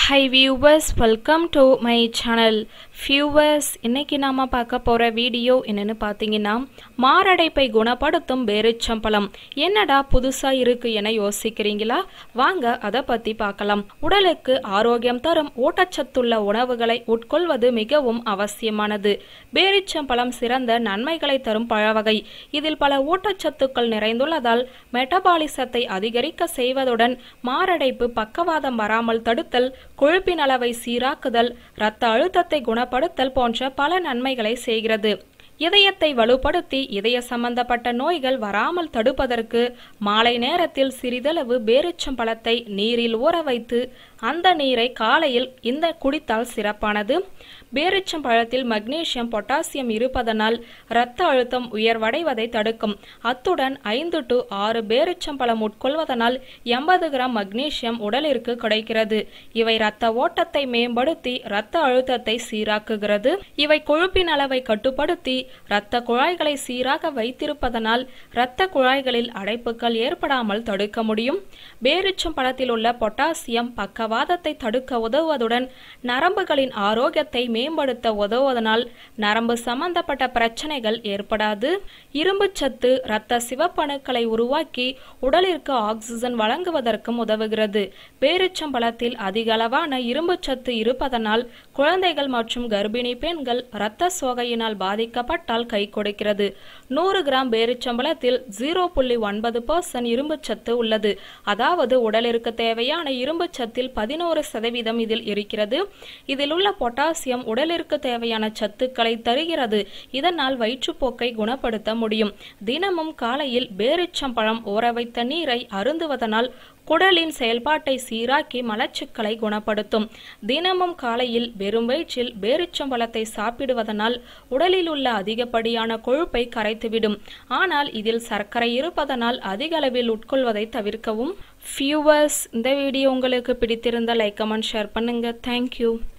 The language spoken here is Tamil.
high viewers welcome to my channel viewers இன்னைக்கு நாம் பார்க்க போகிற வீடியோ என்னன்னு பார்த்தீங்கன்னா மாரடைப்பை குணப்படுத்தும் பேரிச்சம்பழம் என்னடா புதுசாக இருக்கு என யோசிக்கிறீங்களா வாங்க அதை பற்றி பார்க்கலாம் உடலுக்கு ஆரோக்கியம் தரும் ஊட்டச்சத்துள்ள உணவுகளை உட்கொள்வது மிகவும் அவசியமானது பேரிச்சம்பழம் சிறந்த நன்மைகளை தரும் பழவகை இதில் பல ஊட்டச்சத்துக்கள் நிறைந்துள்ளதால் மெட்டபாலிசத்தை அதிகரிக்க செய்வதுடன் மாரடைப்பு பக்கவாதம் வராமல் தடுத்தல் கொழுப்பின் அளவை சீராக்குதல் இரத்த அழுத்தத்தை குணப்படுத்தல் போன்ற பல நன்மைகளை செய்கிறது இதயத்தை வலுப்படுத்தி இதய சம்பந்தப்பட்ட நோய்கள் வராமல் தடுப்பதற்கு மாலை நேரத்தில் சிறிதளவு பேரிச்சம்பழத்தை நீரில் ஊற வைத்து அந்த நீரை காலையில் இந்த குடித்தால் சிறப்பானது பேரிச்சம்பழத்தில் மக்னீசியம் பொட்டாசியம் இருப்பதனால் இரத்த அழுத்தம் உயர்வடைவதை தடுக்கும் அத்துடன் ஐந்து டு ஆறு பேரிச்சம்பழம் உட்கொள்வதனால் எண்பது கிராம் மக்னீசியம் உடலிற்கு கிடைக்கிறது இவை இரத்த ஓட்டத்தை மேம்படுத்தி இரத்த அழுத்தத்தை சீராக்குகிறது இவை கொழுப்பின் அளவை கட்டுப்படுத்தி இரத்த குழாய்களை சீராக வைத்திருப்பதனால் இரத்த குழாய்களில் அடைப்புகள் ஏற்படாமல் தடுக்க முடியும் பேரிச்சம் பழத்தில் உள்ள பொட்டாசியம் பக்கவாதத்தை தடுக்க உதவுவதுடன் நரம்புகளின் ஆரோக்கியத்தை மேம்படுத்த உதவுவதனால் நரம்பு சம்பந்தப்பட்ட பிரச்சனைகள் ஏற்படாது இரும்பு சத்து இரத்த சிவப்பணுக்களை உருவாக்கி உடலிற்கு ஆக்சிஜன் வழங்குவதற்கும் உதவுகிறது பேரிச்சம்பழத்தில் அதிக அளவான இரும்பு சத்து இருப்பதனால் குழந்தைகள் மற்றும் கர்ப்பிணி பெண்கள் இரத்த சோகையினால் பாதிக்கப்பட்டால் கை கொடுக்கிறது நூறு கிராம் பேரிச்சம்பழத்தில் ஜீரோ புள்ளி ஒன்பது பர்சன்ட் இரும்பு சத்து உள்ளது அதாவது உடலிற்கு தேவையான இரும்பு சத்தில் பதினோரு சதவீதம் இதில் இருக்கிறது இதில் உள்ள பொட்டாசியம் உடலிற்கு தேவையான சத்துக்களை தருகிறது இதனால் வயிற்றுப்போக்கை குணப்படுத்த முடியும் தினமும் காலையில் பேரிச்சம்பழம் ஊற வைத்த நீரை அருந்துவதனால் குடலின் செயல்பாட்டை சீராக்கி மலச்சிக்கலை குணப்படுத்தும் தினமும் காலையில் வெறும் வயிற்றில் பேரிச்சம்பழத்தை சாப்பிடுவதனால் உடலில் உள்ள அதிகப்படியான கொழுப்பை கரைத்துவிடும் ஆனால் இதில் சர்க்கரை இருப்பதனால் அதிக அளவில் உட்கொள்வதை தவிர்க்கவும் ஃபியூவர்ஸ் இந்த வீடியோ உங்களுக்கு பிடித்திருந்த லைக் கமெண்ட் ஷேர் பண்ணுங்க தேங்க்யூ